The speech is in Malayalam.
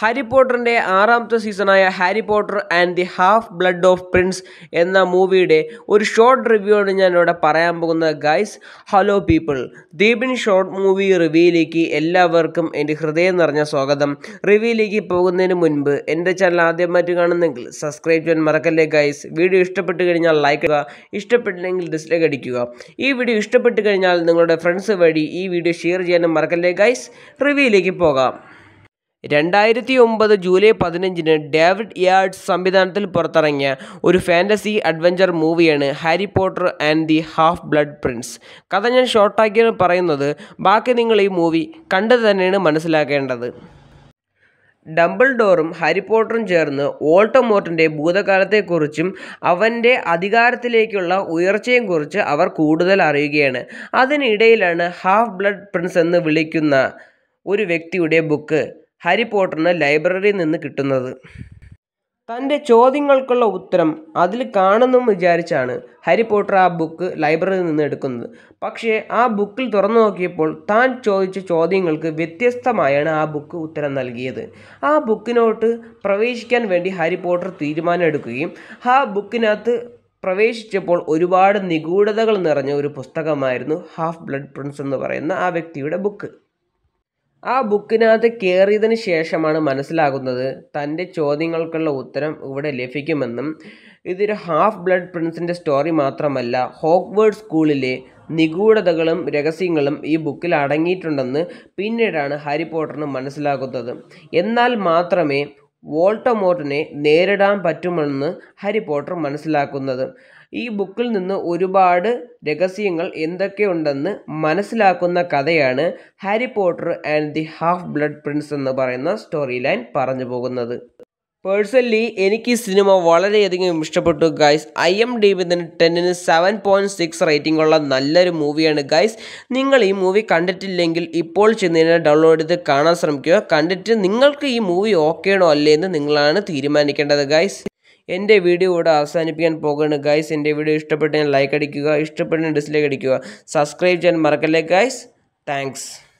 ഹാരി പോട്ടറിൻ്റെ ആറാമത്തെ സീസണായ Harry Potter and the half blood of prince എന്ന മൂവിയുടെ ഒരു ഷോർട്ട് റിവ്യൂ ആണ് ഞാൻ ഇവിടെ പറയാൻ പോകുന്നത് ഗൈസ് ഹലോ പീപ്പിൾ ദീപിൻ ഷോർട്ട് മൂവി റിവ്യൂയിലേക്ക് എല്ലാവർക്കും എൻ്റെ ഹൃദയം നിറഞ്ഞ സ്വാഗതം റിവ്യൂയിലേക്ക് പോകുന്നതിന് മുൻപ് എൻ്റെ ചാനൽ ആദ്യമായിട്ട് കാണുന്നെങ്കിൽ സബ്സ്ക്രൈബ് ചെയ്യാൻ മറക്കല്ലേ ഗൈസ് വീഡിയോ ഇഷ്ടപ്പെട്ട് കഴിഞ്ഞാൽ ലൈക്ക് ചെയ്യുക ഇഷ്ടപ്പെട്ടില്ലെങ്കിൽ ഡിസ്ലൈക്ക് അടിക്കുക ഈ വീഡിയോ ഇഷ്ടപ്പെട്ട് കഴിഞ്ഞാൽ നിങ്ങളുടെ ഫ്രണ്ട്സ് വഴി ഈ വീഡിയോ ഷെയർ ചെയ്യാനും മറക്കല്ലേ ഗൈസ് റിവ്യൂയിലേക്ക് പോകാം രണ്ടായിരത്തി ഒമ്പത് ജൂലൈ പതിനഞ്ചിന് ഡേവിഡ് യാർഡ്സ് സംവിധാനത്തിൽ പുറത്തിറങ്ങിയ ഒരു ഫാൻറ്റസി അഡ്വഞ്ചർ മൂവിയാണ് Harry Potter and the half blood prince കഥ ഞാൻ ഷോർട്ടാക്കിയാണ് പറയുന്നത് ബാക്കി നിങ്ങൾ ഈ മൂവി കണ്ടു തന്നെയാണ് മനസ്സിലാക്കേണ്ടത് ഡംബിൾഡോറും ഹാരി പോട്ടറും ചേർന്ന് വോൾട്ടമോർട്ടിൻ്റെ ഭൂതകാലത്തെക്കുറിച്ചും അവൻ്റെ അധികാരത്തിലേക്കുള്ള ഉയർച്ചയും കുറിച്ച് അവർ കൂടുതൽ അറിയുകയാണ് അതിനിടയിലാണ് ഹാഫ് ബ്ലഡ് പ്രിൻസ് എന്ന് വിളിക്കുന്ന ഒരു വ്യക്തിയുടെ ബുക്ക് ഹാരി പോട്ടറിന് ലൈബ്രറിയിൽ നിന്ന് കിട്ടുന്നത് തൻ്റെ ചോദ്യങ്ങൾക്കുള്ള ഉത്തരം അതിൽ കാണുമെന്ന് വിചാരിച്ചാണ് ഹാരി പോട്ടർ ആ ബുക്ക് ലൈബ്രറിയിൽ നിന്ന് എടുക്കുന്നത് പക്ഷേ ആ ബുക്കിൽ തുറന്നു നോക്കിയപ്പോൾ താൻ ചോദിച്ച ചോദ്യങ്ങൾക്ക് വ്യത്യസ്തമായാണ് ആ ബുക്ക് ഉത്തരം നൽകിയത് ആ ബുക്കിനോട്ട് പ്രവേശിക്കാൻ വേണ്ടി ഹാരി പോട്ടർ തീരുമാനം എടുക്കുകയും ആ ബുക്കിനകത്ത് പ്രവേശിച്ചപ്പോൾ ഒരുപാട് നിഗൂഢതകൾ നിറഞ്ഞ ഒരു പുസ്തകമായിരുന്നു ഹാഫ് ബ്ലഡ് പ്രിൻസ് എന്ന് പറയുന്ന ആ വ്യക്തിയുടെ ബുക്ക് ആ ബുക്കിനകത്ത് കയറിയതിന് ശേഷമാണ് മനസ്സിലാകുന്നത് തൻ്റെ ചോദ്യങ്ങൾക്കുള്ള ഉത്തരം ഇവിടെ ലഭിക്കുമെന്നും ഇതൊരു ഹാഫ് ബ്ലഡ് പ്രിൻസിൻ്റെ സ്റ്റോറി മാത്രമല്ല ഹോക്വേർഡ് സ്കൂളിലെ നിഗൂഢതകളും രഹസ്യങ്ങളും ഈ ബുക്കിൽ അടങ്ങിയിട്ടുണ്ടെന്ന് പിന്നീടാണ് ഹാരി പോട്ടറിന് മനസ്സിലാകുന്നത് എന്നാൽ മാത്രമേ വോൾട്ടമോർട്ടിനെ നേരിടാൻ പറ്റുമെന്ന് ഹാരി പോട്ടർ മനസ്സിലാക്കുന്നത് ഈ ബുക്കിൽ നിന്ന് ഒരുപാട് രഹസ്യങ്ങൾ എന്തൊക്കെയുണ്ടെന്ന് മനസ്സിലാക്കുന്ന കഥയാണ് Harry Potter and the half blood prince എന്ന് പറയുന്ന സ്റ്റോറി ലൈൻ പറഞ്ഞു പോകുന്നത് പേഴ്സണലി എനിക്ക് ഈ സിനിമ വളരെയധികം ഇഷ്ടപ്പെട്ടു guys I M D B ടെന്നിന് സെവൻ പോയിൻറ്റ് സിക്സ് റേറ്റിംഗ് ഉള്ള നല്ലൊരു മൂവിയാണ് ഗൈസ് നിങ്ങൾ ഈ മൂവി കണ്ടിട്ടില്ലെങ്കിൽ ഇപ്പോൾ ചെന്നതിനെ ഡൗൺലോഡ് ചെയ്ത് കാണാൻ ശ്രമിക്കുക കണ്ടിട്ട് നിങ്ങൾക്ക് ഈ മൂവി ഓക്കെയാണോ അല്ലേ എന്ന് നിങ്ങളാണ് തീരുമാനിക്കേണ്ടത് ഗൈസ് എൻ്റെ വീഡിയോ ഇവിടെ അവസാനിപ്പിക്കാൻ പോകുകയാണ് ഗൈസ് എൻ്റെ വീഡിയോ ഇഷ്ടപ്പെട്ടെങ്കിൽ ലൈക്ക് അടിക്കുക ഇഷ്ടപ്പെട്ടെങ്കിൽ ഡിസ്ലൈക്ക് അടിക്കുക സബ്സ്ക്രൈബ് ചെയ്യാൻ മറക്കല്ലേ ഗൈസ് താങ്ക്സ്